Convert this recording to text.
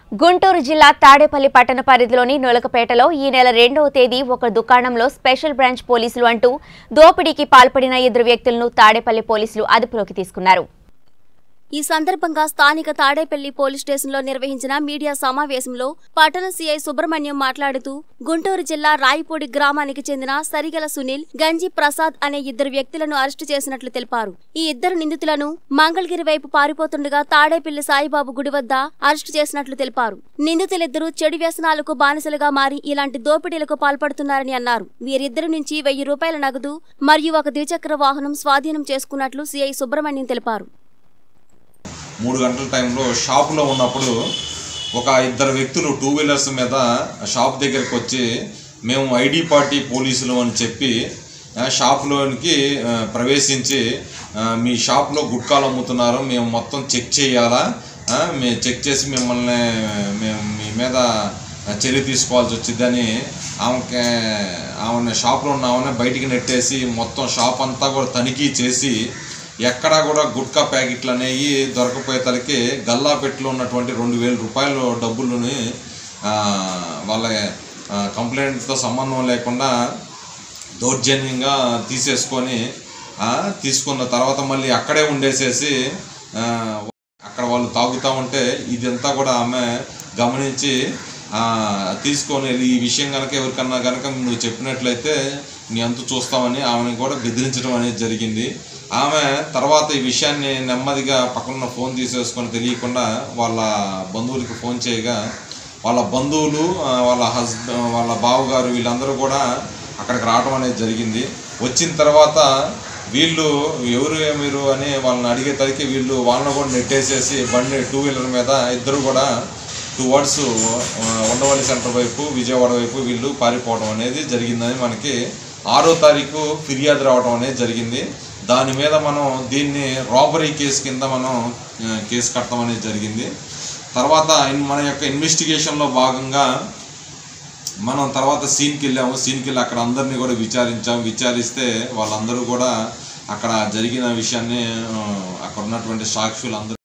గుంటూరు జిల్లా తాడేపల్లి పట్టణ పరిధిలోని నొలకపేటలో ఈ నెల రెండవ తేదీ ఒక దుకాణంలో స్పెషల్ బ్రాంచ్ పోలీసులు అంటూ దోపిడీకి పాల్పడిన ఇద్దరు వ్యక్తులను తాడేపల్లి పోలీసులు అదుపులోకి తీసుకున్నారు ఈ సందర్భంగా స్థానిక తాడేపల్లి పోలీస్ స్టేషన్లో నిర్వహించిన మీడియా సమావేశంలో పట్టణ సీఐ సుబ్రహ్మణ్యం మాట్లాడుతూ గుంటూరు జిల్లా రాయిపూడి గ్రామానికి చెందిన సరిగల సునీల్ గంజి ప్రసాద్ అనే ఇద్దరు వ్యక్తులను అరెస్టు చేసినట్లు తెలిపారు ఈ ఇద్దరు నిందితులను మంగళగిరి వైపు పారిపోతుండగా తాడేపల్లి సాయిబాబు గుడి వద్ద అరెస్టు చేసినట్లు తెలిపారు నిందితులిద్దరూ చెడు వ్యసనాలకు బానిసలుగా మారి ఇలాంటి దోపిడీలకు పాల్పడుతున్నారని అన్నారు వీరిద్దరి నుంచి వెయ్యి రూపాయల నగదు మరియు ఒక ద్విచక్ర వాహనం స్వాధీనం చేసుకున్నట్లు సీఐ సుబ్రహ్మణ్యం తెలిపారు మూడు గంటల టైంలో షాపులో ఉన్నప్పుడు ఒక ఇద్దరు వ్యక్తులు టూ వీలర్స్ మీద షాప్ దగ్గరికి వచ్చి మేము ఐడి పార్టీ పోలీసులు అని చెప్పి ఆ, షాపులోనికి ఆ, ప్రవేశించి ఆ, మీ షాప్లో గుట్కాలు అమ్ముతున్నారు మేము మొత్తం చెక్ చేయాలా ఆ, మేము చెక్ చేసి మిమ్మల్ని మేము మీ మీద చర్య తీసుకోవాల్సి వచ్చిందని ఆమెకి ఆమె షాప్లో ఉన్న ఆమెను బయటికి నెట్టేసి మొత్తం షాప్ అంతా కూడా తనిఖీ చేసి ఎక్కడా కూడా గుట్కా ప్యాకెట్లు అనేవి దొరకపోయేతలకి గల్లా పెట్టిలో ఉన్నటువంటి రెండు వేల రూపాయలు డబ్బులని ఆ, వాళ్ళ ఆ, కంప్లైంట్తో సంబంధం లేకుండా దౌర్జన్యంగా తీసేసుకొని ఆ, తీసుకున్న తర్వాత మళ్ళీ అక్కడే ఉండేసేసి ఆ, అక్కడ వాళ్ళు తాగుతూ ఉంటే ఇదంతా కూడా ఆమె గమనించి ఆ, తీసుకొని వెళ్ళి ఈ విషయం కనుక ఎవరికన్నా కనుక నువ్వు చెప్పినట్లయితే నీ అంతు చూస్తామని ఆమెను కూడా బెదిరించడం అనేది జరిగింది ఆమె తర్వాత ఈ విషయాన్ని నెమ్మదిగా పక్కన ఫోన్ తీసేసుకొని తెలియకుండా వాళ్ళ బంధువులకి ఫోన్ చేయగా వాళ్ళ బంధువులు ఆ, వాళ్ళ హస్బెండ్ వాళ్ళ బావగారు వీళ్ళందరూ కూడా అక్కడికి రావడం అనేది జరిగింది వచ్చిన తర్వాత వీళ్ళు ఎవరు మీరు అని వాళ్ళని అడిగేసరికి వీళ్ళు వాళ్ళని కూడా నెట్టేసేసి బండి టూ వీలర్ మీద ఇద్దరు కూడా టువర్డ్స్ ఉండవల్లి సెంటర్ వైపు విజయవాడ వైపు వీళ్ళు పారిపోవడం అనేది జరిగిందని మనకి ఆరో తారీఖు ఫిర్యాదు రావడం అనేది జరిగింది దాని మీద మనం దీన్ని రాబరీ కేసు కింద మనం ఆ, కేసు కట్టడం అనేది జరిగింది తర్వాత ఇన్- మన యొక్క ఇన్వెస్టిగేషన్లో భాగంగా మనం తర్వాత సీన్కి వెళ్ళాము సీన్కి వెళ్ళి అక్కడ అందరినీ కూడా విచారించాం విచారిస్తే వాళ్ళందరూ కూడా అక్కడ జరిగిన విషయాన్ని ఆ, అక్కడ ఉన్నటువంటి సాక్షులు అందరూ